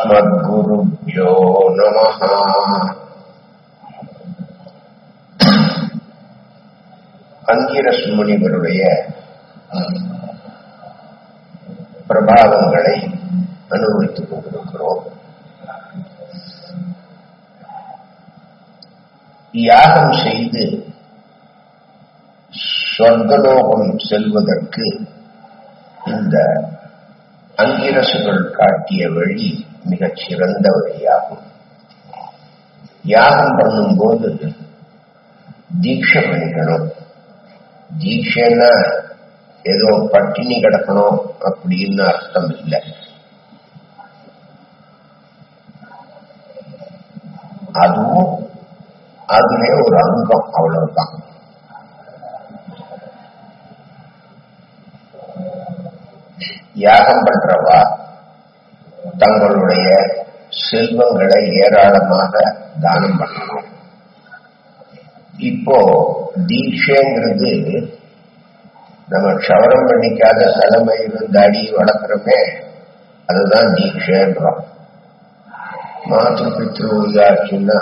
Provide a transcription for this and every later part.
अस्मद्गुरुभ्यो नमः அங்கிரஸ் முனிவருடைய பிரபாவங்களை அனுபவித்துக் கொண்டிருக்கிறோம் யாகம் செய்து சொர்க்கலோகம் செல்வதற்கு இந்த அங்கிரசுகள் காட்டிய வழி மிகச் சிறந்த வழியாகும் யாகம் பண்ணும்போது தீட்சை பண்ணிக்கணும் தீட்சைன்னா ஏதோ பட்டினி கிடக்கணும் அப்படின்னு அர்த்தம் இல்லை அதுவும் அதுவே ஒரு அங்கம் அவ்வளவுதான் யாகம் பண்றவா தங்களுடைய செல்வங்களை ஏராளமாக தானம் பண்ணணும் இப்போ தீட்சைங்கிறது நம்ம க்ஷவரம் பண்ணிக்காத தலைமையிலும் தாடி வளர்க்குறோமே அதுதான் தீட்சைன்றோம் மாத்திரு பித்ரு இதாச்சுன்னா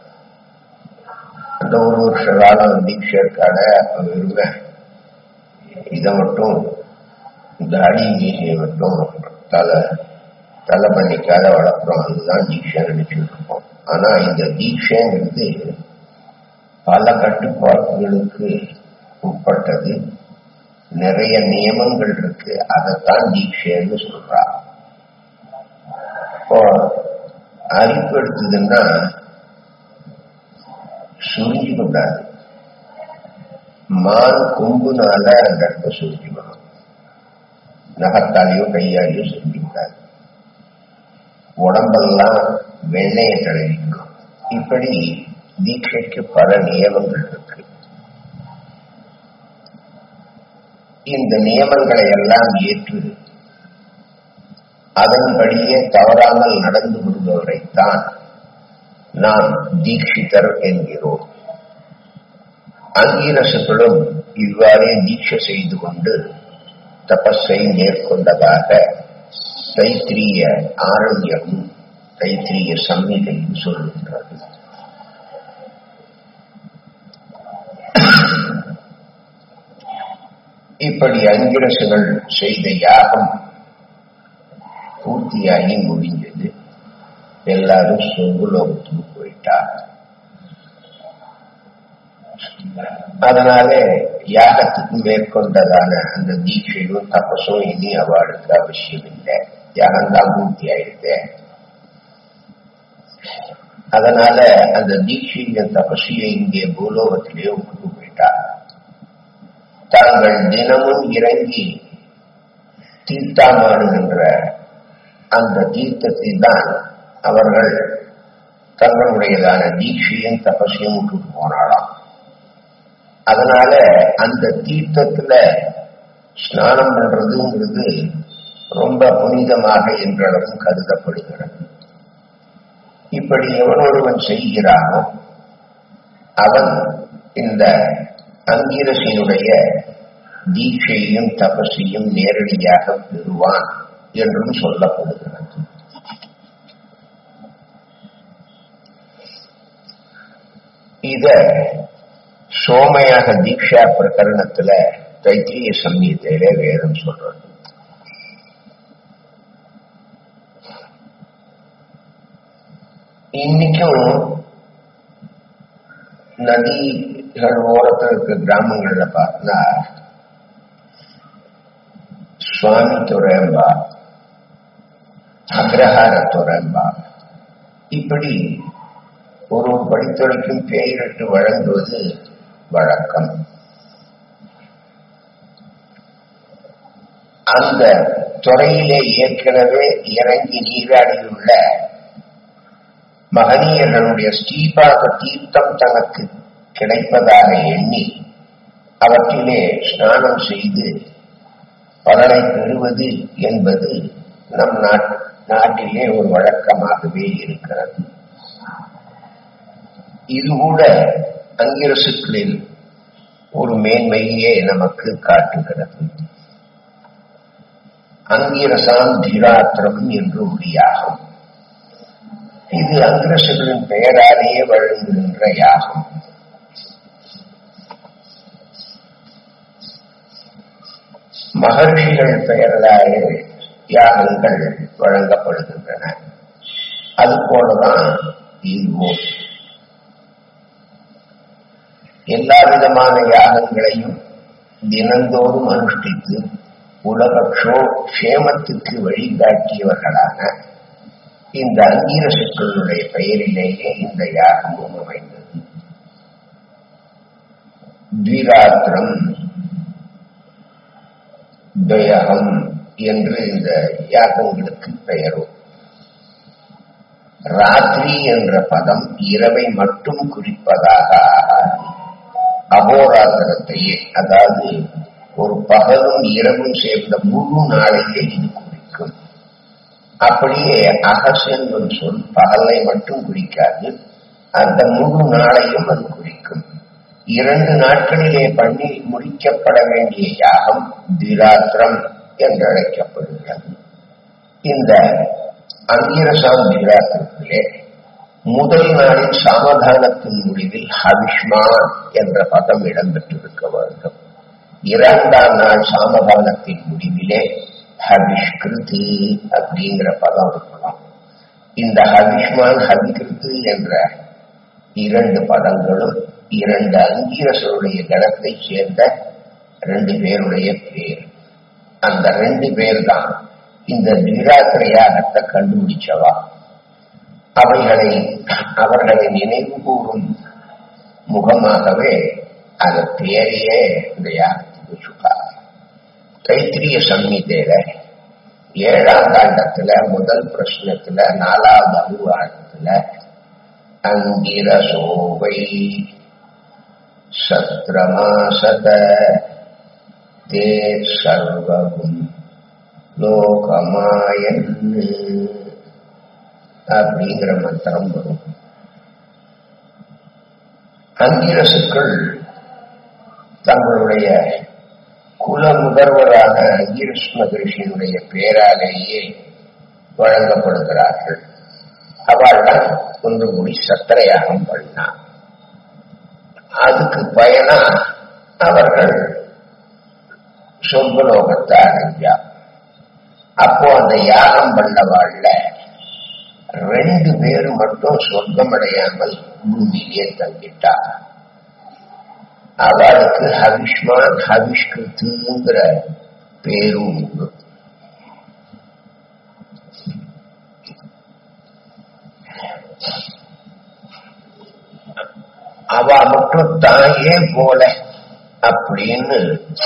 அந்த ஒரு வருஷ காலம் தீட்சை இருக்காட வெறுமை இதை மட்டும் தாடி மீசையை மட்டும் தலை தலை பண்ணிக்காத வளர்க்குறோம் அதுதான் தீட்சை நினைச்சுட்டு இருக்கோம் ஆனா இந்த தீட்சைங்கிறது பல கட்டுப்பாடுகளுக்கு உட்பட்டது நிறைய நியமங்கள் இருக்கு அதைத்தான் தீட்சைன்னு சொல்றா இப்போ அரிப்பு எடுத்ததுன்னா சுருங்கிக்க கூடாது மான் கொம்புனால அந்த இடத்த சுருங்கிக்கணும் நகத்தாலேயோ கையாலேயோ சுருங்கிக்கூடாது உடம்பெல்லாம் வெண்ணையை தடவிக்கணும் இப்படி தீட்சைக்கு பல நியமங்கள் இருக்கு இந்த நியமங்களை எல்லாம் ஏற்று அதன்படியே தவறாமல் நடந்து கொள்பவரைத்தான் நாம் தீட்சிதர் என்கிறோம் அங்கீரசுகளும் இவ்வாறே தீட்சை செய்து கொண்டு தபஸை மேற்கொண்டதாக தைத்திரிய ஆரண்யமும் தைத்திரிய சம்மிதையும் சொல்கின்றது இப்படி அங்கிரசுகள் செய்த யாகம் பூர்த்தியாகி முடிஞ்சது எல்லாரும் சொர்க்குலோகத்துக்கு போயிட்டார் அதனால யாகத்துக்கு மேற்கொண்டதான அந்த தீட்சையும் தபசும் இனி அவளுக்கு அவசியம் இல்லை யாகம்தான் பூர்த்தி ஆயிடுது அதனால அந்த தீட்சையும் தபசியை இங்கே பூலோகத்திலே விட்டு போயிட்டார் தாங்கள் தினமும் இறங்கி தீர்த்தாமாடுகின்ற அந்த தீர்த்தத்தில் தான் அவர்கள் தங்களுடையதான தீட்சையும் தபசையும் விட்டுட்டு போனாலாம் அதனால அந்த தீர்த்தத்துல ஸ்நானம் பண்றதுங்கிறது ரொம்ப புனிதமாக என்றளவும் கருதப்படுகிறது இப்படி எவனொருவன் செய்கிறானோ அவன் இந்த அங்கிரசினுடைய தீட்சையும் தபசையும் நேரடியாக பெறுவான் என்றும் சொல்லப்படுகிறது இத சோமயாக தீட்சா பிரகரணத்துல தைத்திரிய சமயத்திலே வேதம் சொல்றது இன்னைக்கும் நதிகள் ஓரத்தில் இருக்க கிராமங்கள்ல பார்த்தா சுவாமி துறையம்பா அக்ரஹார துறையம்பா இப்படி ஒரு படித்துறைக்கும் பெயரிட்டு வழங்குவது வழக்கம் அந்த துறையிலே ஏற்கனவே இறங்கி நீராடியுள்ள மகனீயர்களுடைய ஸ்ரீபாத தீர்த்தம் தனக்கு கிடைப்பதாக எண்ணி அவற்றிலே ஸ்நானம் செய்து பலனை பெறுவது என்பது நம் நாட்டிலே ஒரு வழக்கமாகவே இருக்கிறது இது கூட அங்கிரசுக்களில் ஒரு மேன்மையே நமக்கு காட்டுகிறது அங்கிரசாம் தீராத்திரம் என்று உரியாகும் இது அங்கிரசுகளின் பெயராலேயே வழங்குகின்ற யாகம் மகர்ஷிகள் பெயர்களாலே யாகங்கள் வழங்கப்படுகின்றன அது போலதான் இதுவும் எல்லா விதமான யாகங்களையும் தினந்தோறும் அனுஷ்டித்து உலகோ க்ஷேமத்துக்கு வழிகாட்டியவர்களான இந்த அங்கீரசுக்களுடைய பெயரிலேயே இந்த யாகமும் அமைந்தது துவிராத்திரம் துவயகம் என்று இந்த யாகங்களுக்கு பெயரும் ராத்திரி என்ற பதம் இரவை மட்டும் குறிப்பதாக ஆகாது அகோராத்திரத்தையே அதாவது ஒரு பகலும் இரவும் சேர்ந்த முழு நாளையே இது குறிக்கும் அப்படியே அகஸ் என்னும் சொல் பகலை மட்டும் குறிக்காது அந்த முழு நாளையும் அது குறிக்கும் இரண்டு நாட்களிலே பண்ணி முடிக்கப்பட வேண்டிய யாகம் திராத்திரம் என்று அழைக்கப்படுகிறது இந்த அங்கீரசாம் திராத்திரத்திலே முதல் நாளின் சமாதானத்தின் முடிவில் ஹவிஷ்மான் என்ற பதம் இடம்பெற்றிருக்க வேண்டும் இரண்டாம் நாள் சாமதானத்தின் முடிவிலே ஹவிஷ்கிருதி அப்படிங்கிற பதம் இருக்கலாம் இந்த ஹவிஷ்மான் ஹவிகிருத்து என்ற இரண்டு பதங்களும் இரண்டு அங்கீரசருடைய கணத்தை சேர்ந்த ரெண்டு பேருடைய பேர் அந்த ரெண்டு பேர் தான் இந்த நிராத்திரையாகத்தை கண்டுபிடிச்சவா அவைகளை அவர்களை நினைவு கூறும் முகமாகவே அந்த பேரையே இந்த யாகத்துக்கு சுட்டார் தைத்திரிய சம்மிதையில ஏழாம் காண்டத்துல முதல் பிரश्னத்துல நாலாவது அனுவாதத்துல அங்கிர சோவை சத்ரமாசத தே சர்வகும் லோகமாயன் அப்படிங்கிற மந்திரம் வரும் அங்கிரசுக்கள் தங்களுடைய குல முதல்வரான அங்கிரஸ் மகரிஷியினுடைய பேராலேயே வழங்கப்படுகிறார்கள் அவள்தான் ஒன்று முடி சத்திரையாகம் பண்ணான் அதுக்கு பயனா அவர்கள் சொர்க்கலோகத்தை அடைஞ்சா அப்போ அந்த யாகம் பண்ணவாழ்ல ரெண்டு பேர் மட்டும் சொர்க்கம் அடையாமல் பூமியிலே தங்கிட்டா அவளுக்கு ஹவிஷ்மான் ஹவிஷ்கிருத்துங்கிற பேரும் உண்டு அவ மட்டும் தாயே போல அப்படின்னு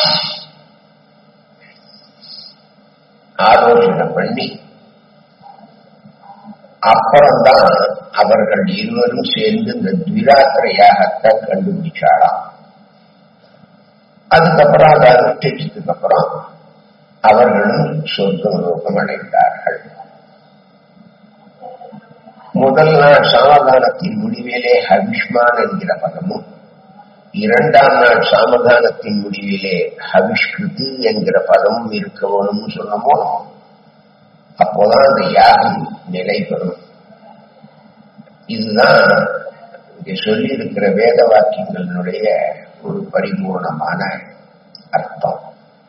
ஆலோசனை பண்ணி அப்புறம்தான் அவர்கள் இருவரும் சேர்ந்து இந்த துவிராத்திரையாகத்தை கண்டுபிடிச்சாளாம் அதுக்கப்புறம் அதை அனுஷ்டிச்சதுக்கு அப்புறம் அவர்களும் சொர்க்கம் லோகம் அடைந்தார்கள் முதல் நாள் சமாதானத்தின் முடிவிலே ஹவிஷ்மான் என்கிற பதமும் இரண்டாம் நாள் சாமதானத்தின் முடிவிலே ஹவிஷ்கிருத்து என்கிற பதமும் இருக்க வேணும்னு சொன்னமோ அப்போதான் அந்த யாகம் நிலை பெறும் இதுதான் இங்கே சொல்லி இருக்கிற வேத வாக்கியங்களினுடைய ஒரு பரிபூர்ணமான அர்த்தம்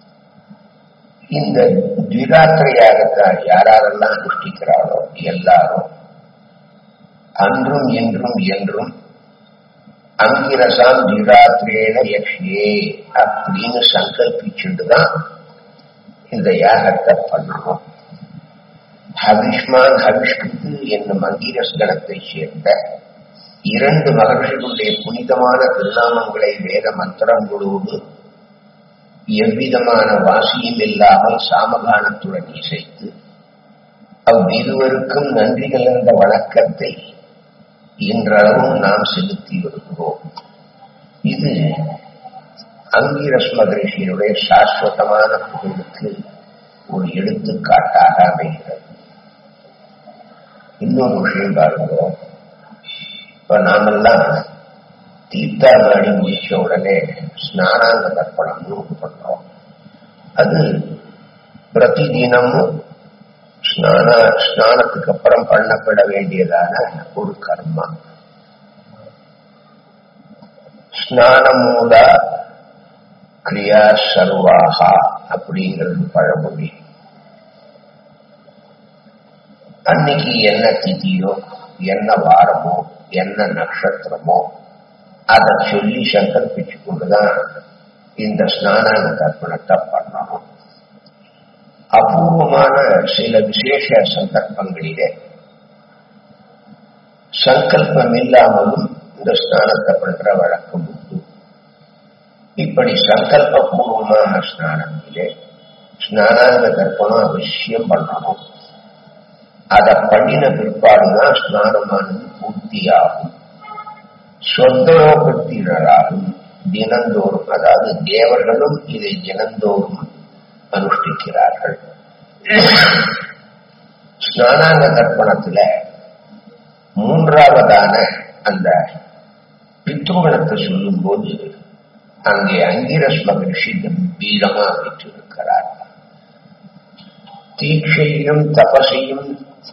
இந்த திராத்திரையாகத்தான் யாரெல்லாம் அனுஷ்டிக்கிறாரோ எல்லாரும் அன்றும் இன்றும் என்றும் அங்கிரசாம் திராத்திரேன யக்ஷியே அப்படின்னு சங்கல்பிச்சுட்டுதான் இந்த யாகத்தை பண்ணணும் ஹவிஷ்மான் ஹவிஷ்கிருத்து என்னும் அங்கீரஸ் கணத்தை சேர்ந்த இரண்டு மகர்ஷிகளுடைய புனிதமான திருநாமங்களை வேத மந்திரங்களோடு எவ்விதமான வாசியும் இல்லாமல் சாமகானத்துடன் இசைத்து அவ்விருவருக்கும் நன்றி கலந்த வணக்கத்தை இன்றளவும் நாம் செலுத்தி வருகிறோம் இது அங்கீரஸ் மகரிஷியினுடைய சாஸ்வதமான புகழுக்கு ஒரு எடுத்துக்காட்டாக அமைகிறது இன்னொரு விஷயம் பாருங்க இப்ப நாமெல்லாம் தீர்த்தாடி முடிச்ச உடனே ஸ்நானாங்க தர்ப்பணம்னு ஒன்று பண்றோம் அது பிரதி தினமும் ஸ்நான ஸ்நானத்துக்கு அப்புறம் பண்ணப்பட வேண்டியதான ஒரு கர்மா ஸ்நானமூல கிரியா சர்வாகா அப்படிங்கிறது பழமொழி அன்னைக்கு என்ன திதியோ என்ன வாரமோ என்ன நட்சத்திரமோ அதை சொல்லி சங்கல்பிச்சு கொண்டுதான் இந்த ஸ்நானான தர்ப்பணத்தை பண்ணணும் அபூர்வமான சில விசேஷ சந்தர்ப்பங்களிலே சங்கல்பம் இல்லாமலும் இந்த ஸ்நானத்தை பண்ற வழக்கம் உண்டு இப்படி சங்கல்ப பூர்வமான ஸ்நானத்திலே ஸ்நானாங்க தர்ப்பணம் அவசியம் பண்ணணும் அதை பண்ணின பிற்பாடுதான் ஸ்நானமானது பூர்த்தியாகும் சொந்தலோகத்தினராலும் தினந்தோறும் அதாவது தேவர்களும் இதை தினந்தோறும் அனுஷ்டிக்கிறார்கள் ஸ்நானாங்க தர்ப்பணத்துல மூன்றாவதான அந்த பித்ருகணத்தை சொல்லும் போது அங்கே அங்கிரஸ் மகிழ்ச்சி கம்பீரமா வைத்திருக்கிறார் தீட்சையும் தபசையும்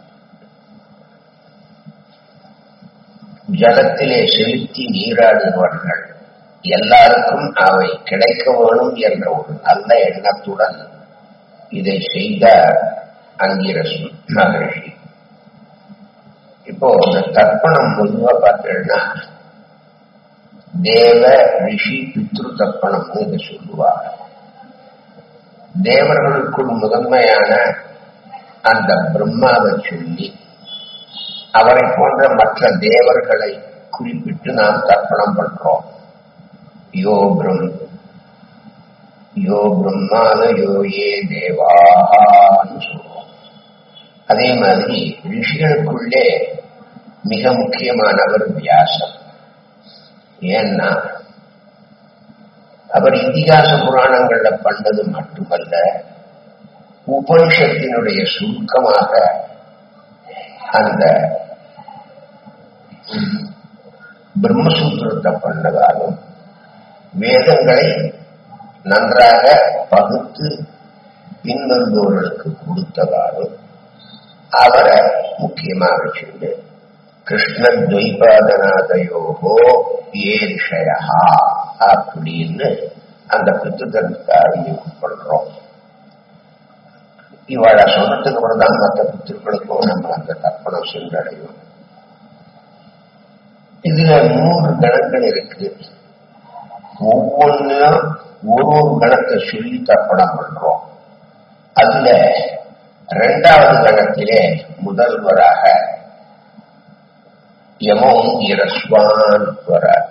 ஜலத்திலே செலுத்தி நீராடுபவர்கள் எல்லாருக்கும் அவை கிடைக்க வேணும் என்ற ஒரு நல்ல எண்ணத்துடன் இதை செய்த அங்கிரஸ் மகர்ஷி இப்போ இந்த தர்ப்பணம் பொதுவா பார்த்தீங்கன்னா தேவ ரிஷி பித்ரு தர்ப்பணம்னு இதை சொல்லுவாங்க தேவர்களுக்குள் முதன்மையான அந்த பிரம்மாவை சொல்லி அவரை போன்ற மற்ற தேவர்களை குறிப்பிட்டு நாம் தர்ப்பணம் பண்றோம் யோ பிரம் யோ பிரம்மான யோ ஏ தேவான்னு சொல்றோம் அதே மாதிரி ரிஷிகளுக்குள்ளே மிக முக்கியமானவர் வியாசம் ஏன்னா அவர் இதிகாச புராணங்கள்ல பண்ணது மட்டுமல்ல உபனிஷத்தினுடைய சுருக்கமாக அந்த பிரம்மசூத்திரத்தை பண்ணதாலும் வேதங்களை நன்றாக பகுத்து பின்வருபவர்களுக்கு கொடுத்ததாலும் அவரை முக்கியமாக வச்சுண்டு கிருஷ்ண துவைபாதநாதையோகோ ஏ ரிஷயா அப்படின்னு அந்த பித்துத்தனுக்கு அறிமுகம் பண்றோம் இவாள சொன்னதுக்கு அப்புறம் தான் மற்ற பித்திருக்களுக்கும் நம்ம அந்த தர்ப்பணம் சென்றடையும் இதுல நூறு கணங்கள் இருக்கு ஒவ்வொன்றும் ஒரு ஒரு கணத்தை சொல்லி தர்ப்பணம் பண்றோம் அதுல இரண்டாவது கணத்திலே முதல்வராக யமோம் இரஸ்வான் வரார்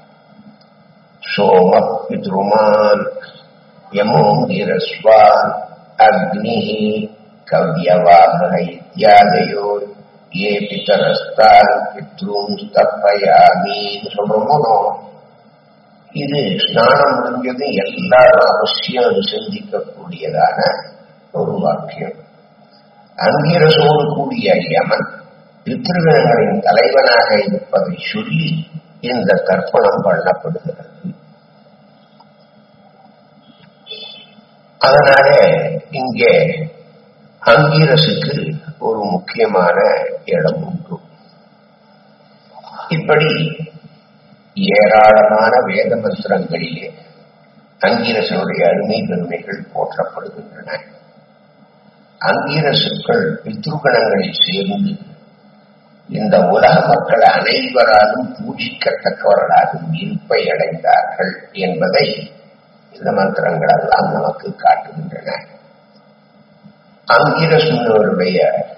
சோம பித்ருமான் யமோம் இரஸ்வான் அக்னி கவ்யவாக இத்தியாதையோ ஏ பிதரஸ்தான் பித்ரும் தப்பயாமின்னு சொல்றோமோ இது ஸ்நானம் முடிஞ்சது எல்லாரும் அவசியம் அனுசந்திக்கக்கூடியதான ஒரு வாக்கியம் அங்கிரசோடு கூடிய யமன் பித்ருகணங்களின் தலைவனாக இருப்பதை சொல்லி இந்த தர்ப்பணம் பண்ணப்படுகிறது அதனாலே இங்கே அங்கீரசுக்கு ஒரு முக்கியமான இடம் உண்டு இப்படி ஏராளமான வேத மந்திரங்களிலே அங்கீரசனுடைய அருமை பெருமைகள் போற்றப்படுகின்றன அங்கீரசுக்கள் பித்ருகணங்களில் சேர்ந்து இந்த உலக மக்கள் அனைவராலும் பூஜிக்கத்தக்கவர்களாக இருப்பை அடைந்தார்கள் என்பதை இந்த மந்திரங்கள் எல்லாம் நமக்கு காட்டுகின்றன அங்கிரசுடைய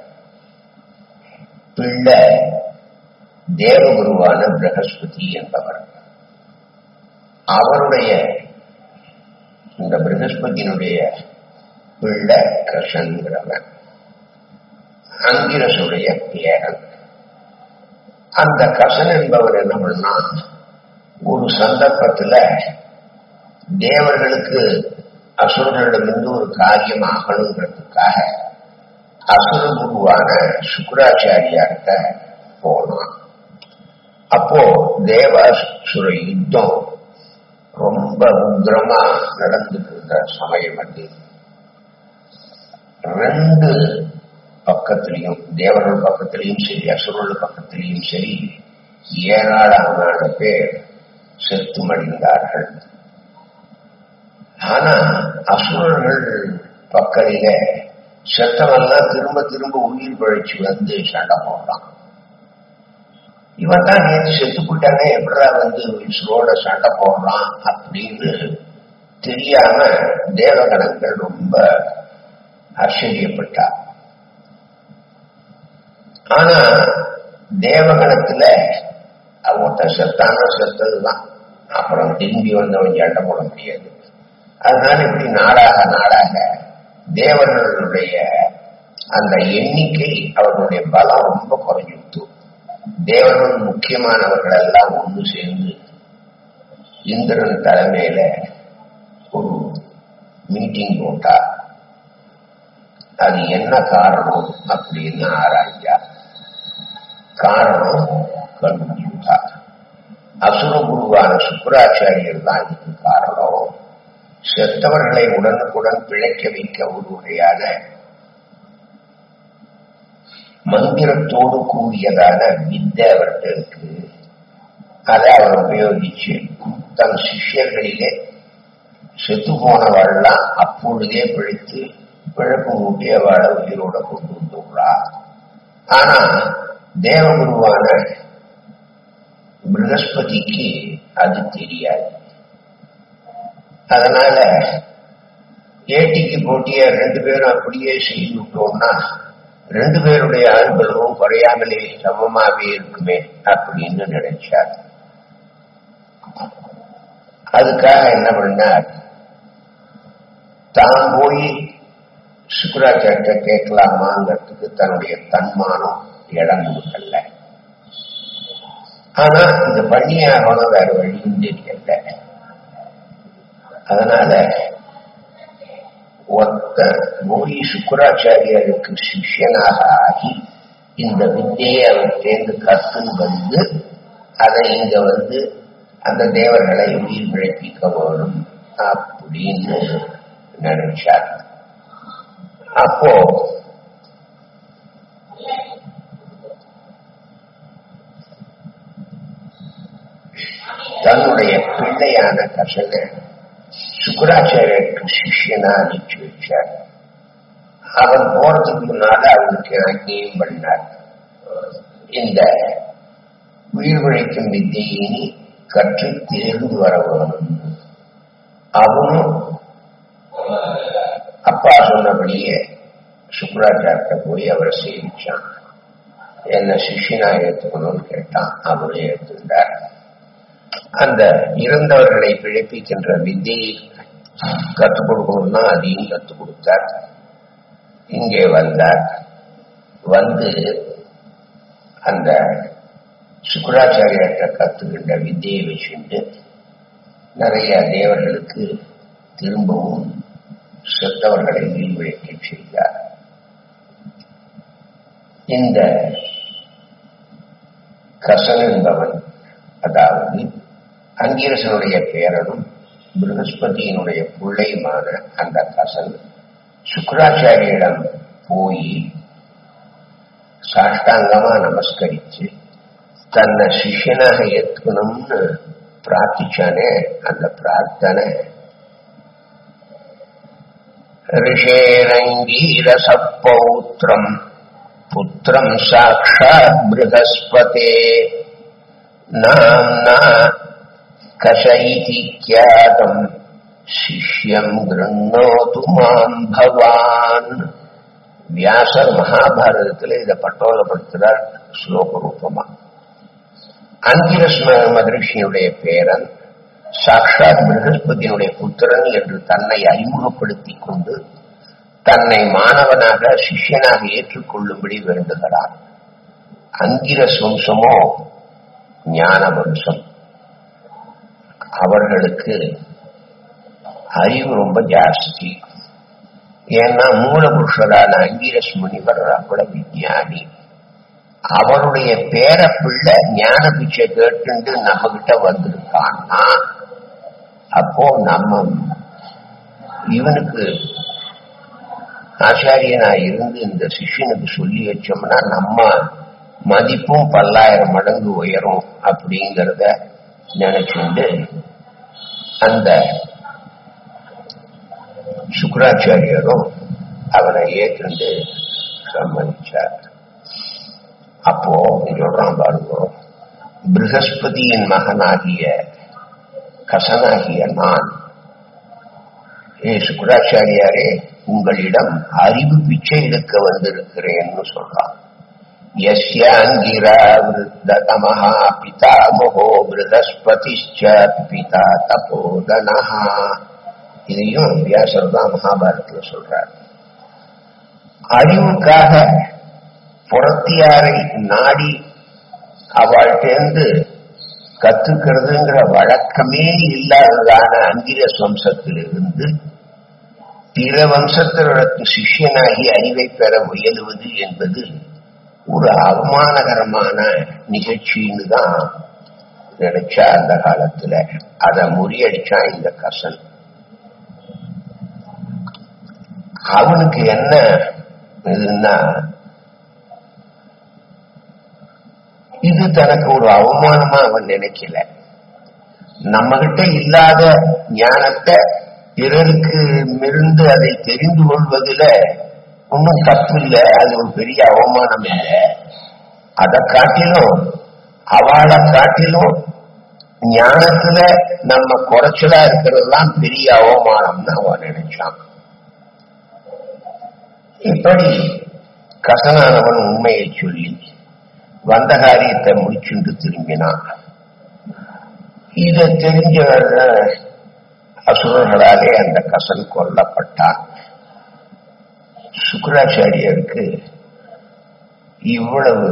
பிள்ளை தேவகுருவான பிரகஸ்பதி என்பவர் அவருடைய இந்த பிரகஸ்பதியினுடைய பிள்ளை கிருஷ்ணங்கிறவன் அங்கிரசுடைய பேரன் அந்த கசன் என்பவர் என்ன பண்ணா ஒரு சந்தர்ப்பத்துல தேவர்களுக்கு அசுரர்களிடமிருந்து ஒரு காரியம் ஆகணுங்கிறதுக்காக அசுர குருவான சுக்கராச்சாரியார்கிட்ட போனான் அப்போ தேவாசுர யுத்தம் ரொம்ப உக்ரமா நடந்துட்டு இருந்த சமயம் அது ரெண்டு பக்கத்திலையும் தேவர்கள் பக்கத்திலையும் சரி அசுரர்கள் பக்கத்திலையும் சரி ஏராளமான பேர் செத்து மடிந்தார்கள் ஆனா அசுரர்கள் பக்கத்தில செத்தவெல்லாம் திரும்ப திரும்ப உயிர் பழிச்சு வந்து சண்டை போடுறான் இவன் தான் நேற்று செத்து போட்டானே எப்படா வந்து உயிரோட சண்டை போடுறான் அப்படின்னு தெரியாம தேவகணங்கள் ரொம்ப ஆச்சரியப்பட்டார் ஆனா தேவகணத்துல ஒருத்தன் செத்தான செத்ததுதான் அப்புறம் திரும்பி வந்தவன் சண்டை போட முடியாது அதனால இப்படி நாளாக நாளாக தேவர்களுடைய அந்த எண்ணிக்கை அவர்களுடைய பலம் ரொம்ப குறைஞ்சுட்டு தேவர்கள் முக்கியமானவர்கள் எல்லாம் ஒன்று சேர்ந்து இந்திரன் தலைமையில ஒரு மீட்டிங் போட்டா அது என்ன காரணம் அப்படின்னு ஆராய்ஞ்சா காரணம் கண்டுபிடிச்சா அசுர குருவான சுக்கராச்சாரியர் தான் இதுக்கு காரணம் செத்தவர்களை உடனுக்குடன் பிழைக்க வைக்க ஒரு வகையான மந்திரத்தோடு கூடியதான வித்தை அவர்கிட்ட இருக்கு அதை அவர் உபயோகிச்சு தன் சிஷ்யர்களிலே செத்து போனவாள்லாம் அப்பொழுதே பிழைத்து பிழப்பு ஊட்டி அவளை உயிரோட கொண்டு வந்துள்ளார் ஆனா தேவகுருவான பிரகஸ்பதிக்கு அது தெரியாது அதனால ஏட்டிக்கு போட்டிய ரெண்டு பேரும் அப்படியே செய்து விட்டோம்னா ரெண்டு பேருடைய ஆண்களும் குறையாமலே சமமாவே இருக்குமே அப்படின்னு நினைச்சார் அதுக்காக என்ன பண்ணார் தான் போய் சுக்கராச்சாரிய கேட்கலாமாங்கிறதுக்கு தன்னுடைய தன்மானம் இடம் கொடுக்கல ஆனா இந்த பண்ணியாகணும் வேற வழியும் தெரியல அதனால ஒத்த போய் சுக்கராச்சாரியருக்கு சிஷ்யனாக ஆகி இந்த வித்தையை அவர் தேர்ந்து கற்றுன்னு வந்து அதை இங்க வந்து அந்த தேவர்களை உயிர் பிழைப்பிக்க வேணும் அப்படின்னு நினைச்சார் அப்போ தன்னுடைய பிள்ளையான கசனை சுக்கராச்சாரியருக்கு சிஷ்யனா அனுப்பிச்சு வச்சார் அவன் போறதுக்கு முன்னால அவனுக்கு அங்கேயும் பண்ணார் இந்த உயிர் பிழைக்கும் வித்தையை கற்று தேர்ந்து வர வேணும் அவனும் அப்பா சொன்னபடியே சுக்கராச்சார்ட்ட போய் அவரை சேவிச்சான் என்ன சிஷியனா ஏத்துக்கணும்னு கேட்டான் அவரும் ஏற்றுண்டார் அந்த இறந்தவர்களை பிழைப்பிக்கின்ற வித்தையை கற்றுக் கொடுக்கணும்னா அதையும் கற்றுக் கொடுத்தார் இங்கே வந்தார் வந்து அந்த சுக்கராச்சாரியர்கிட்ட கத்துக்கின்ற வித்தையை வச்சுட்டு நிறைய தேவர்களுக்கு திரும்பவும் செத்தவர்களை வீழ்விழைக்க செய்தார் இந்த கசன் என்பவன் அதாவது அங்கீரசனுடைய பேரனும் பிரகஸ்பதியினுடைய பிள்ளையுமான அந்த கசன் சுக்கராச்சாரியிடம் போய் சாஷ்டாங்கமா நமஸ்கரிச்சு தன்னை சிஷ்யனாக ஏத்துக்கணும்னு பிரார்த்திச்சானே அந்த பிரார்த்தனை ரிஷேரங்கீரச பௌத்திரம் புத்திரம் சாட்சாத் பிருகஸ்பதே நாம்னா கஷ இதி ख्यातम् சிஷ்யம் கிருண்ணோது மாம் பவான் வியாசர் மகாபாரதத்தில் இதை பட்டோலப்படுத்துறார் ஸ்லோக ரூபமா அங்கிரஸ் மகரிஷியுடைய பேரன் சாக்ஷாத் பிரகஸ்பதியினுடைய புத்திரன் என்று தன்னை அறிமுகப்படுத்திக் கொண்டு தன்னை மாணவனாக சிஷ்யனாக ஏற்றுக்கொள்ளும்படி வேண்டுகிறார் அங்கிரஸ் வம்சமோ ஞான வம்சம் அவர்களுக்கு அறிவு ரொம்ப ஜாஸ்தி ஏன்னா மூலபுருஷரான அங்கீரஸ் முனிவர் அவ்வளவு விஞ்ஞானி அவருடைய பேர பிள்ளை ஞான பிச்சை கேட்டு நம்ம கிட்ட வந்திருக்கான்னா அப்போ நம்ம இவனுக்கு ஆச்சாரியனா இருந்து இந்த சிஷ்யனுக்கு சொல்லி வச்சோம்னா நம்ம மதிப்பும் பல்லாயிரம் மடங்கு உயரும் அப்படிங்கிறத நினைச்சுண்டு அந்த சுக்கராச்சாரியரும் அவனை ஏற்றுண்டு சம்மதிச்சார் அப்போ சொல்றான் பாருங்க ப்ரகஸ்பதியின் மகனாகிய கசனாகிய நான் ஏ சுக்கராச்சாரியாரே உங்களிடம் அறிவு பிச்சை எடுக்க வந்திருக்கிறேன்னு சொல்றான் யஸ்யாங்கிரா விருத்ததமஹா பிதாமகோ ப்ரகஸ்பதிஷ்ச பிதா தபோதனஹா இதையும் வியாசர் தான் மகாபாரதத்துல சொல்றார் அறிவுக்காக புறத்தியாரை நாடி அவள்கிட்டேருந்து கத்துக்கிறதுங்கிற வழக்கமே இல்லாததான அங்கிரஸ் வம்சத்திலிருந்து பிற வம்சத்தினருக்கு சிஷ்யனாகி அறிவை பெற முயலுவது என்பது ஒரு அவமானகரமான நிகழ்ச்சின்னு தான் நினைச்சா அந்த காலத்துல அதை முறியடிச்சான் இந்த கசன் அவனுக்கு என்ன இதுன்னா இது தனக்கு ஒரு அவமானமா அவன் நினைக்கல நம்ம கிட்ட இல்லாத ஞானத்தை பிறருக்கு மிருந்து அதை தெரிந்து கொள்வதில் ஒன்றும் தப்பு இல்லை அது ஒரு பெரிய அவமானம் இல்லை அதை காட்டிலும் அவளை காட்டிலும் ஞானத்துல நம்ம குறைச்சலா இருக்கிறதெல்லாம் பெரிய அவமானம்னு அவன் நினைச்சான் இப்படி கசனானவன் உண்மையை சொல்லி வந்த காரியத்தை முடிச்சுண்டு திரும்பினான் இதை தெரிஞ்ச அசுரர்களாலே அந்த கசன் கொல்லப்பட்டான் சுக்கராச்சாரியருக்கு இவ்வளவு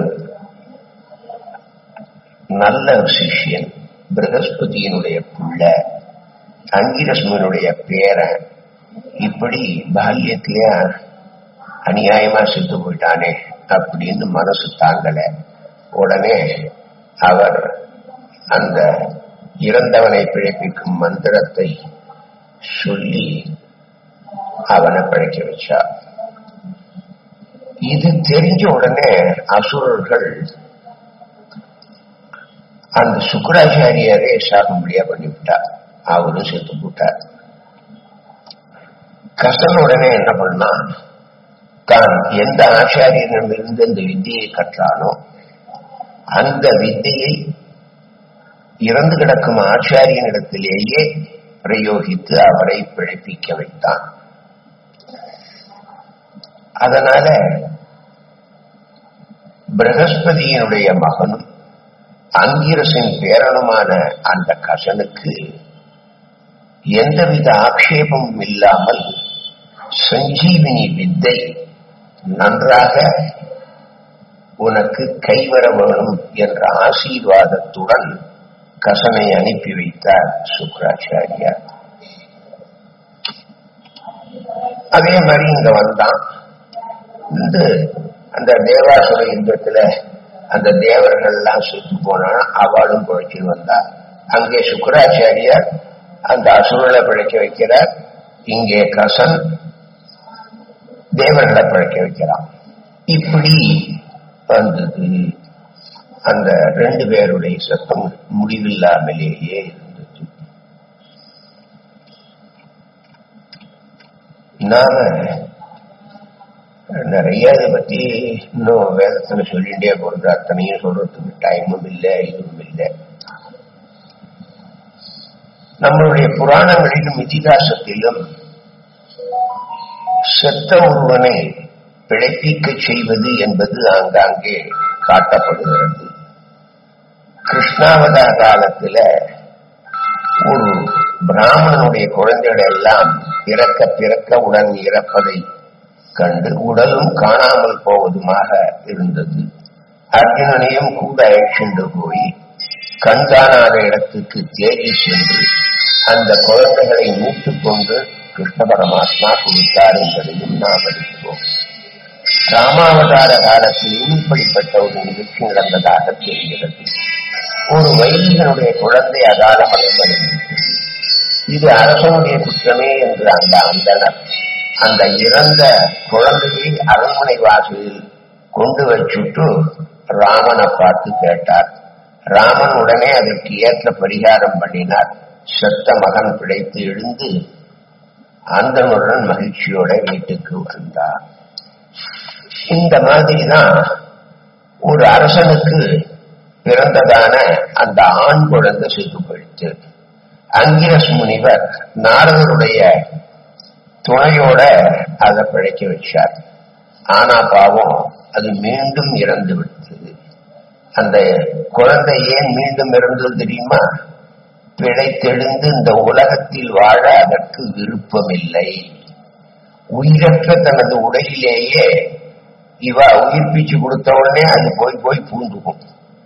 நல்ல சிஷ்யன் பிரகஸ்பதியினுடைய புள்ள அங்கிரஸ்மனுடைய பேரன் இப்படி பால்யத்திலே அநியாயமா செத்து போயிட்டானே அப்படின்னு மனசு தாங்கல உடனே அவர் அந்த இறந்தவனை பிழைப்பிக்கும் மந்திரத்தை சொல்லி அவனை பிழைக்க வச்சார் இது தெரிஞ்ச உடனே அசுரர்கள் அந்த சுக்கராச்சாரியரே சாகும்படியா பண்ணிவிட்டார் அவரும் செத்து போட்டார் கசன் உடனே என்ன பண்ணா தான் எந்த ஆச்சாரியனிடமிருந்து அந்த வித்தியை கற்றானோ அந்த வித்தையை இறந்து கிடக்கும் ஆச்சாரியனிடத்திலேயே பிரயோகித்து அவரை பிழைப்பிக்க வைத்தான் அதனால பிரகஸ்பதியினுடைய மகனும் அங்கிரசின் பேரனுமான அந்த கசனுக்கு எந்தவித ஆக்ஷேபமும் இல்லாமல் சஞ்சீவினி வித்தை நன்றாக உனக்கு கைவர வேணும் என்ற ஆசீர்வாதத்துடன் கசனை அனுப்பி வைத்தார் சுக்கராச்சாரியார் அதே மாதிரி இங்க வந்தான் இந்த அந்த தேவாசுர யுத்தத்துல அந்த தேவர்கள் எல்லாம் செத்து போனா அவளும் பிழைச்சு வந்தா அங்கே சுக்கராச்சாரியார் அந்த அசுரலை பிழைக்க வைக்கிறார் இங்கே கசன் தேவர்களை பிழைக்க வைக்கிறான் இப்படி வந்தது அந்த ரெண்டு பேருடைய சத்தம் முடிவில்லாமலேயே இருந்தது நாம நிறைய இதை பத்தி இன்னும் வேதத்துல சொல்லிட்டே போறது அத்தனையும் சொல்றதுக்கு டைமும் இல்லை இதுவும் இல்லை நம்மளுடைய புராணங்களிலும் இதிகாசத்திலும் செத்த ஒருவனை பிழைப்பிக்க செய்வது என்பது ஆங்காங்கே காட்டப்படுகிறது கிருஷ்ணாவதார காலத்துல ஒரு பிராமணனுடைய குழந்தைகள் எல்லாம் பிறக்க பிறக்க உடன் இறப்பதை கண்டு உடலும் காணாமல் போவதுமாக இருந்தது அர்ஜுனனையும் கூட அழைச்சிட்டு போய் கண்காணாத இடத்துக்கு தேடி சென்று அந்த குழந்தைகளை மீட்டுக் கொண்டு கிருஷ்ண பரமாத்மா கொடுத்தார் என்பதையும் நாம் அறிகிறோம் ராமாவதார காலத்திலும் இப்படிப்பட்ட ஒரு நிகழ்ச்சி நடந்ததாக தெரிகிறது ஒரு வைதிகனுடைய குழந்தை அகாலம் அடைந்தது இது அரசனுடைய குற்றமே என்று அந்த அந்தனர் அந்த இறந்த குழந்தையை அரண்மனை வாசலில் கொண்டு வச்சுட்டு ராமனை பார்த்து கேட்டார் ராமன் உடனே அதற்கு ஏற்ற பரிகாரம் பண்ணினார் செத்த மகன் பிழைத்து எழுந்து அந்தனுடன் மகிழ்ச்சியோட வீட்டுக்கு வந்தார் இந்த மாதிரிதான் ஒரு அரசனுக்கு பிறந்ததான அந்த ஆண் குழந்தை செத்து போயிடுச்சு அங்கிரஸ் முனிவர் நாரதருடைய துணையோட அதை பிழைக்க வச்சார் ஆனா பாவம் அது மீண்டும் இறந்து விட்டது அந்த குழந்தை ஏன் மீண்டும் இறந்தது தெரியுமா பிழைத்தெழுந்து இந்த உலகத்தில் வாழ அதற்கு விருப்பமில்லை உயிரற்ற தனது உடலிலேயே இவ உயிர்ப்பிச்சு கொடுத்த உடனே அது போய் போய் பூந்துக்கும்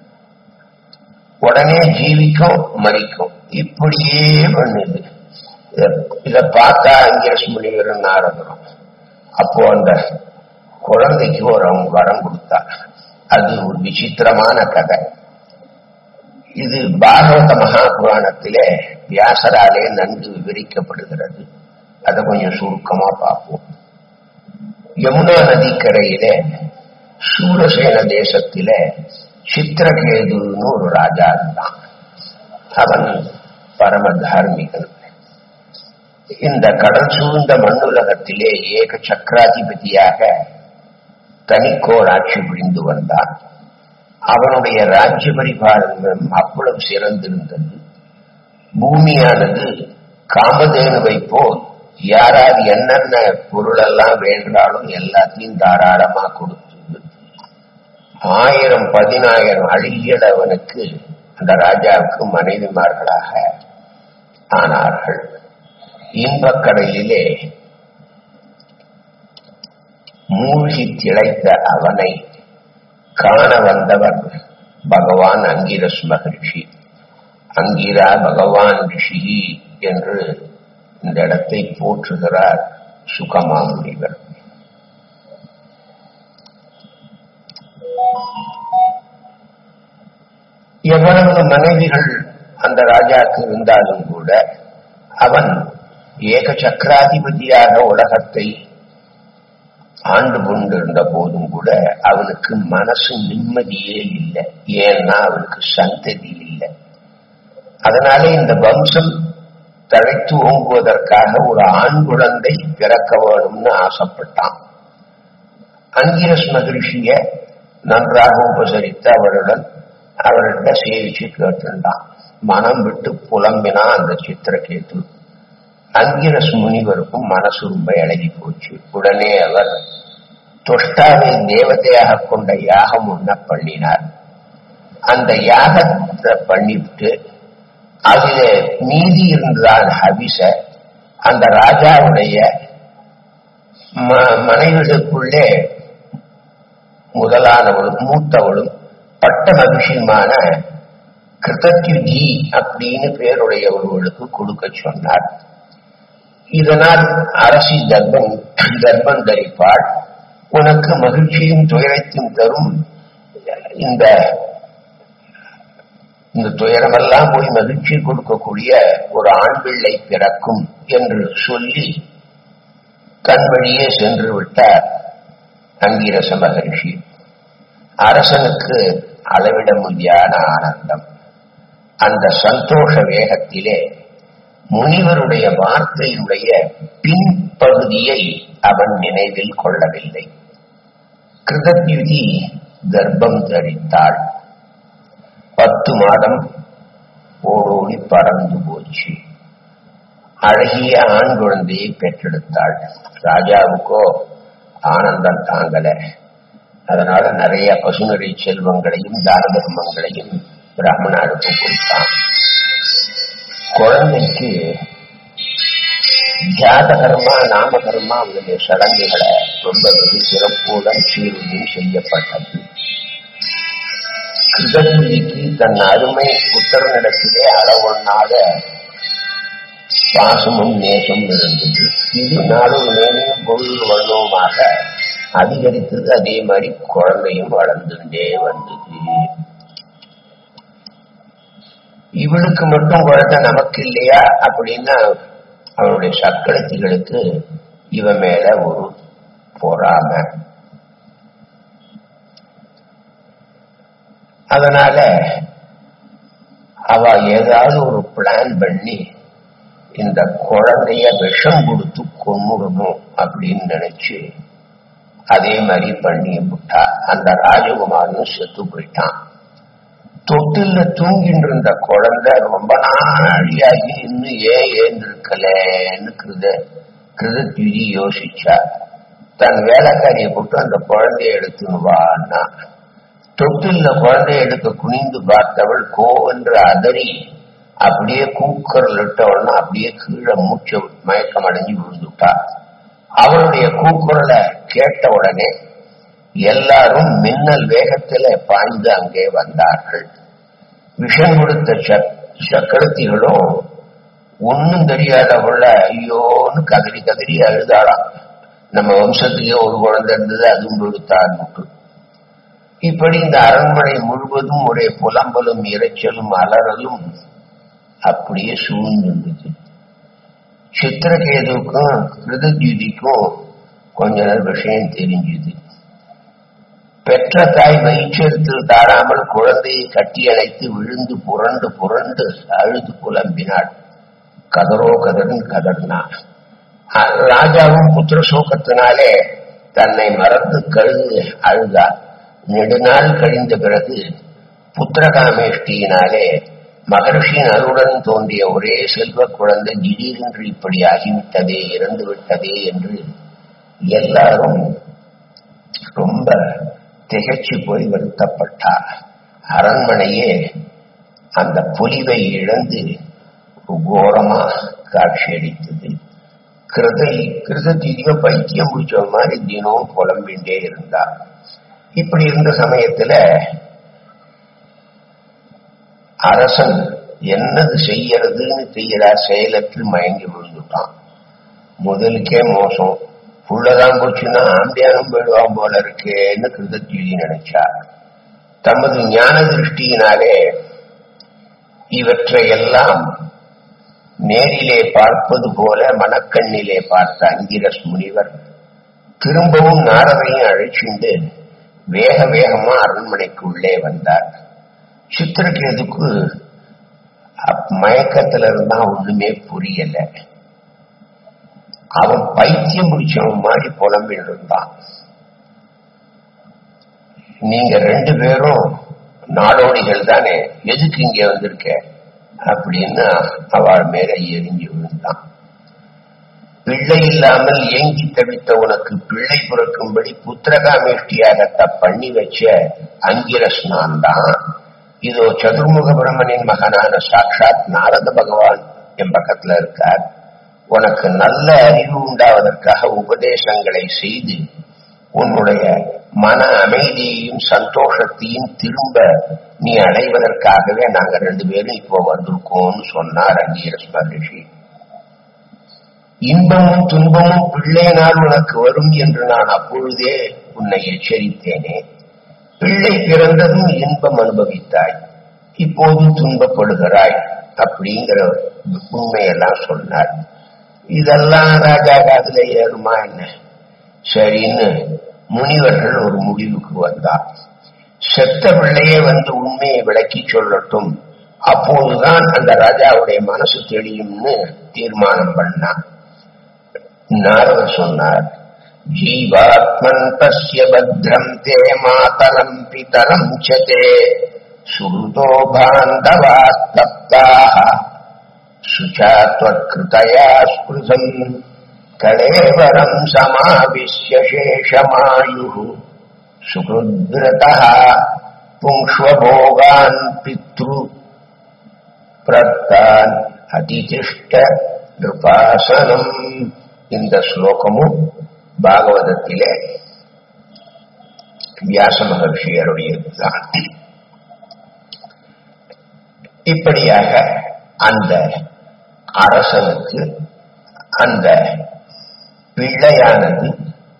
உடனே ஜீவிக்கும் மறிக்கும் இப்படியே பண்ணுது இத பார்த்தா அங்கிரஸ் முனிவர் நாரதரும் அப்போ அந்த குழந்தைக்கு ஒரு வரம் கொடுத்தா அது ஒரு விசித்திரமான கதை இது பாகவத மகாபுராணத்திலே வியாசராலே நன்கு விவரிக்கப்படுகிறது அதை கொஞ்சம் சுருக்கமா பார்ப்போம் யமுனா நதிக்கரையிலே சூரசேன தேசத்திலே சித்திரகேதுன்னு ஒரு ராஜா இருந்தான் அவன் பரம தார்மிகன் இந்த கடல் சூழ்ந்த மண்ணுலகத்திலே ஏக சக்கராதிபதியாக தனிக்கோர் ஆட்சி புரிந்து வந்தான் அவனுடைய ராஜ்ய பரிபாலனம் அவ்வளவு சிறந்திருந்தது பூமியானது காமதேனுவை போல் யாரார் என்னென்ன பொருளெல்லாம் வேண்டாலும் எல்லாத்தையும் தாராளமா கொடுத்தது ஆயிரம் பதினாயிரம் அழகியல் அவனுக்கு அந்த ராஜாவுக்கு மனைவிமார்களாக ஆனார்கள் இன்பக்கடலிலே மூழ்கி திளைத்த அவனை காண வந்தவன் பகவான் அங்கிரஸ் மகர்ஷி அங்கிரா பகவான் ரிஷி என்று இந்த இடத்தை போற்றுகிறார் சுகமா முனிவர் எவ்வளவு மனைவிகள் அந்த ராஜாக்கு இருந்தாலும் கூட அவன் ஏக சக்கராதிபதியாக உலகத்தை ஆண்டு கொண்டிருந்த போதும் கூட அவனுக்கு மனசு நிம்மதியே இல்லை ஏன்னா அவனுக்கு சந்ததி இல்லை அதனால இந்த வம்சம் தழைத்து ஓங்குவதற்காக ஒரு ஆண் குழந்தை பிறக்க வேணும்னு ஆசைப்பட்டான் அங்கிரஸ் மகிழ்ச்சிய நன்றாக உபசரித்து அவருடன் அவர்கிட்ட சேவிச்சு கேட்டிருந்தான் மனம் விட்டு புலம்பினா அந்த சித்திரகேது அங்கிரஸ் முனிவருக்கும் மனசு ரொம்ப இழகி போச்சு உடனே அவர் தொஷ்டாவை தேவதையாக கொண்ட யாகம் ஒன்ன பண்ணினார் அந்த யாகத்தை பண்ணிவிட்டு அதுல மீதி இருந்ததான் ஹவிச அந்த ராஜாவுடைய மனைவிகளுக்குள்ளே முதலானவளும் மூத்தவளும் பட்ட மகிழ்ச்சியுமான கிருதத்யுஜி அப்படின்னு பேருடைய ஒருவளுக்கு கொடுக்க சொன்னார் இதனால் அரசி தர்மம் தர்மம் தரிப்பாள் உனக்கு மகிழ்ச்சியும் துயரத்தையும் தரும் இந்த இந்த துயரமெல்லாம் போய் மகிழ்ச்சி கொடுக்கக்கூடிய ஒரு ஆண் பிள்ளை பிறக்கும் என்று சொல்லி கண் வழியே சென்று விட்டார் அங்கிரச மகர்ஷி அரசனுக்கு அளவிட முடியாத ஆனந்தம் அந்த சந்தோஷ வேகத்திலே முனிவருடைய வார்த்தையுடைய பின்பகுதியை அவன் நினைவில் கொள்ளவில்லை கிருதத்யுதி கர்ப்பம் தரித்தாள் பத்து மாதம் ஓடோடி பறந்து போச்சு அழகிய ஆண் குழந்தையை பெற்றெடுத்தாள் ராஜாவுக்கோ ஆனந்தம் தாங்கல அதனால நிறைய பசுநடை செல்வங்களையும் தான தர்மங்களையும் பிராமணருக்கு கொடுத்தான் குழந்தைக்கு ஜாத கர்மா நாம கர்மா முதலிய சடங்குகளை ரொம்ப வெகு சிறப்புடன் சீருடன் செய்யப்பட்டது கிருதகுதிக்கு தன் அருமை புத்தரனிடத்திலே அளவொன்னாத பாசமும் நேசம் இருந்தது இது நாளும் மேலும் பொருள் வண்ணவுமாக அதிகரித்தது அதே மாதிரி குழந்தையும் வளர்ந்துட்டே வந்தது இவளுக்கு மட்டும் குழந்தை நமக்கு இல்லையா அப்படின்னா அவனுடைய சக்களத்திகளுக்கு இவன் மேல ஒரு பொறாம அதனால அவ ஏதாவது ஒரு பிளான் பண்ணி இந்த குழந்தைய விஷம் கொடுத்து கொன்னுடணும் அப்படின்னு நினைச்சு அதே மாதிரி பண்ணி விட்டா அந்த ராஜகுமாரனும் செத்து போயிட்டான் தொட்டில தூங்கிட்டு இருந்த குழந்தை ரொம்ப நாழியாகி இன்னும் ஏன் ஏந்திருக்கலன்னு கிருத கிருதத்விதி யோசிச்சா தன் வேலைக்காரியை போட்டு அந்த குழந்தைய எடுத்துன்னு வான்னா தொட்டில குழந்தைய எடுக்க குனிந்து பார்த்தவள் கோவென்று அதறி அப்படியே கூக்குரல் இட்டவள்னா அப்படியே கீழே மூச்ச மயக்கம் அடைஞ்சு விழுந்துட்டா அவளுடைய கூக்குரலை கேட்ட உடனே எல்லாரும் மின்னல் வேகத்தில பாய்ந்து அங்கே வந்தார்கள் விஷம் கொடுத்த சக்கரத்திகளும் ஒன்னும் தெரியாதவள ஐயோன்னு கதறி கதறி அழுதாளாம் நம்ம வம்சத்திலேயே ஒரு குழந்தை இருந்தது அதுவும் கொடுத்தான்னு இப்படி இந்த அரண்மனை முழுவதும் ஒரே புலம்பலும் இறைச்சலும் அலறலும் அப்படியே சூழ்ந்துருந்தது சித்திரகேதுக்கும் கிருதஜீதிக்கும் கொஞ்ச நேரம் விஷயம் தெரிஞ்சுது பெற்ற தாய் வயிற்றெடுத்தில் தாராமல் குழந்தையை கட்டி அணைத்து விழுந்து புரண்டு புரண்டு அழுது புலம்பினாள் கதரோ கதர்னு கதர்னாள் ராஜாவும் புத்திர சோகத்தினாலே தன்னை மறந்து கழுது அழுதார் நெடுநாள் கழிந்த பிறகு புத்திரகாமேஷ்டியினாலே மகர்ஷியின் அருடன் தோன்றிய ஒரே செல்வ குழந்தை திடீரென்று இப்படி ஆகிவிட்டதே இறந்து விட்டதே என்று எல்லாரும் ரொம்ப திகைச்சு போய் வருத்தப்பட்டார் அரண்மனையே அந்த பொலிவை இழந்து கோரமா காட்சியளித்தது கிருதை கிருதத்தியோ பைத்தியம் பிடிச்ச மாதிரி தினம் புலம்பின்றே இருந்தார் இப்படி இருந்த சமயத்துல அரசன் என்னது செய்யறதுன்னு தெரியல செயலற்று மயங்கி விழுந்துட்டான் முதலுக்கே மோசம் புள்ளதான் போச்சுன்னா ஆம்பியானும் போயிடுவான் போல இருக்கேன்னு கிருதத்தீதி நினைச்சார் தமது ஞான திருஷ்டியினாலே இவற்றை எல்லாம் நேரிலே பார்ப்பது போல மனக்கண்ணிலே பார்த்த அங்கிரஸ் முனிவர் திரும்பவும் நாரதையும் அழைச்சிண்டு வேக வேகமா அரண்மனைக்கு உள்ளே வந்தார் சித்திரகேதுக்கு மயக்கத்துல இருந்தா ஒண்ணுமே புரியல அவன் பைத்தியம் பிடிச்சவன் மாதிரி புலம்பின்னு இருந்தான் நீங்க ரெண்டு பேரும் நாடோடிகள் தானே எதுக்கு இங்க வந்திருக்க அப்படின்னு அவள் மேல எரிஞ்சு விழுந்தான் பிள்ளை இல்லாமல் ஏங்கி தவித்த உனக்கு பிள்ளை பிறக்கும்படி புத்திரகாமேஷ்டியாக பண்ணி வச்ச அங்கிரஸ் நான் தான் இதோ சதுர்முக பிரம்மனின் மகனான சாட்சாத் நாரத பகவான் என் பக்கத்துல இருக்கார் உனக்கு நல்ல அறிவு உண்டாவதற்காக உபதேசங்களை செய்து உன்னுடைய மன அமைதியையும் சந்தோஷத்தையும் திரும்ப நீ அடைவதற்காகவே நாங்க ரெண்டு பேரும் இப்போ வந்திருக்கோம்னு சொன்னார் அங்கீரஸ் மகரிஷி இன்பமும் துன்பமும் பிள்ளை நாள் உனக்கு வரும் என்று நான் அப்பொழுதே உன்னை எச்சரித்தேனே பிள்ளை பிறந்ததும் இன்பம் அனுபவித்தாய் இப்போது துன்பப்படுகிறாய் அப்படிங்கிற உண்மையெல்லாம் சொன்னார் இதெல்லாம் ராஜா காதுல ஏறுமா என்ன சரின்னு முனிவர்கள் ஒரு முடிவுக்கு வந்தார் செத்த பிள்ளையே வந்து உண்மையை விளக்கி சொல்லட்டும் அப்போதுதான் அந்த ராஜாவுடைய மனசு தெளியும்னு தீர்மானம் பண்ணான் நாரதர் சொன்னார் ஜீவாத்மன் தஸ்ய பத்ரம் தே மாதரம் பிதரம் சதே சுருதோ பாந்தவா தப்தாக சுச்சாத்வத்கிருதயா ஸ்பிருதம் கலேவரம் சமாவிஷ்ய சேஷமாயு சுகிருத்ரதः புங்ஷ்வபோகான் பித்ரு பிரத்தான் அதிதிஷ்ட நிருபாசனம் இந்த ஸ்லோகமும் பாகவதத்திலே வியாச மகர்ஷியருடையதுதான் இப்படியாக அந்த அரசனுக்கு அந்த பிள்ளையானது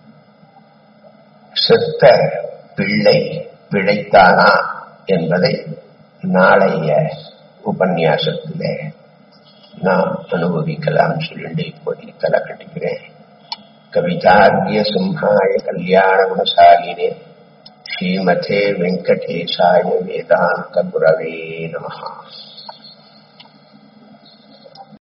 செத்த பிள்ளை பிழைத்தானா என்பதை நாளைய உபன்யாசத்திலே நாம் அனுபவிக்கலாம் சொல்லிட்டு இப்போதைக்கு தலை கட்டுகிறேன் कवितार्य सिंहाय कल्याणगुणशालिने श्रीमते वेङ्कटेशाय वेदान्तगुरवे नमः